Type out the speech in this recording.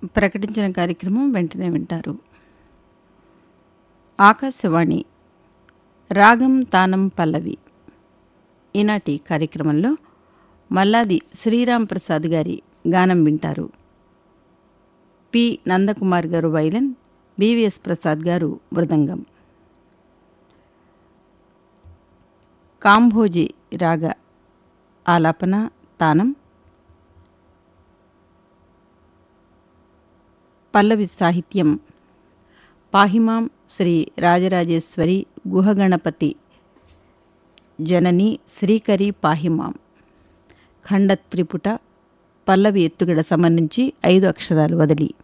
ప్రకటించిన కార్యక్రమం వెంటనే వింటారు ఆకాశవాణి రాగం తానం పల్లవి ఈనాటి కార్యక్రమంలో మల్లాది శ్రీరామ్ ప్రసాద్ గారి గానం వింటారు పి నందకుమార్ గారు వైలన్ బివిఎస్ ప్రసాద్ గారు మృదంగం కాంభోజి రాగ ఆలాపన తానం పల్లవి సాహిత్యం పాహిమాం శ్రీ రాజరాజేశ్వరి గుహగణపతి జనని శ్రీకరి పాహిమాం ఖండత్రిపుట పల్లవి ఎత్తుగడ సంబంధించి ఐదు అక్షరాలు వదిలి